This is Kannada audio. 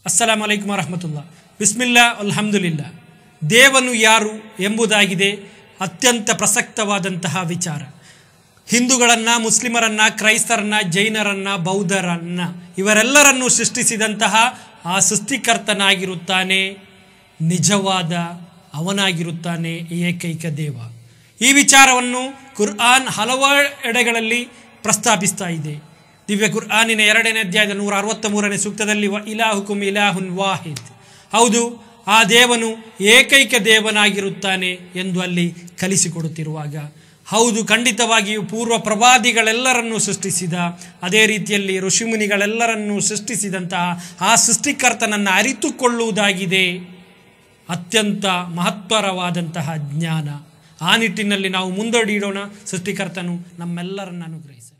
ಅಸ್ಸಲಾಂ ವಲೈಕುಮ್ ವರಹಮತುಲ್ಲಾ ಬಿಸ್ಮಿಲ್ಲಾ ಅಲ್ಹಮ್ದುಲಿಲ್ಲ ದೇವನು ಯಾರು ಎಂಬುದಾಗಿದೆ ಅತ್ಯಂತ ಪ್ರಸಕ್ತವಾದಂತಹ ವಿಚಾರ ಹಿಂದೂಗಳನ್ನು ಮುಸ್ಲಿಮರನ್ನು ಕ್ರೈಸ್ತರನ್ನ ಜೈನರನ್ನ ಬೌದ್ಧರನ್ನ ಇವರೆಲ್ಲರನ್ನು ಸೃಷ್ಟಿಸಿದಂತಹ ಆ ಸೃಷ್ಟಿಕರ್ತನಾಗಿರುತ್ತಾನೆ ನಿಜವಾದ ಅವನಾಗಿರುತ್ತಾನೆ ಏಕೈಕ ದೇವ ಈ ವಿಚಾರವನ್ನು ಕುರ್ಆನ್ ಹಲವಾರು ಎಡೆಗಳಲ್ಲಿ ಪ್ರಸ್ತಾಪಿಸ್ತಾ ಇದೆ ದಿವ್ಯ ಕುರ್ಆನಿನ ಎರಡನೇ ಅಧ್ಯಾಯದ ನೂರ ಅರವತ್ತ ಮೂರನೇ ಸೂಕ್ತದಲ್ಲಿ ವ ಇಲಾಹುಕುಮ್ ಇಲಾಹುನ್ ವಾಹಿದ್ ಹೌದು ಆ ದೇವನು ಏಕೈಕ ದೇವನಾಗಿರುತ್ತಾನೆ ಎಂದು ಅಲ್ಲಿ ಕಲಿಸಿಕೊಡುತ್ತಿರುವಾಗ ಹೌದು ಖಂಡಿತವಾಗಿಯೂ ಪೂರ್ವ ಪ್ರವಾದಿಗಳೆಲ್ಲರನ್ನೂ ಸೃಷ್ಟಿಸಿದ ಅದೇ ರೀತಿಯಲ್ಲಿ ಋಷಿಮುನಿಗಳೆಲ್ಲರನ್ನೂ ಸೃಷ್ಟಿಸಿದಂತಹ ಆ ಸೃಷ್ಟಿಕರ್ತನನ್ನು ಅರಿತುಕೊಳ್ಳುವುದಾಗಿದೆ ಅತ್ಯಂತ ಮಹತ್ವರವಾದಂತಹ ಜ್ಞಾನ ಆ ನಿಟ್ಟಿನಲ್ಲಿ ನಾವು ಮುಂದಡಿಯಿಡೋಣ ಸೃಷ್ಟಿಕರ್ತನು ನಮ್ಮೆಲ್ಲರನ್ನು ಅನುಗ್ರಹಿಸ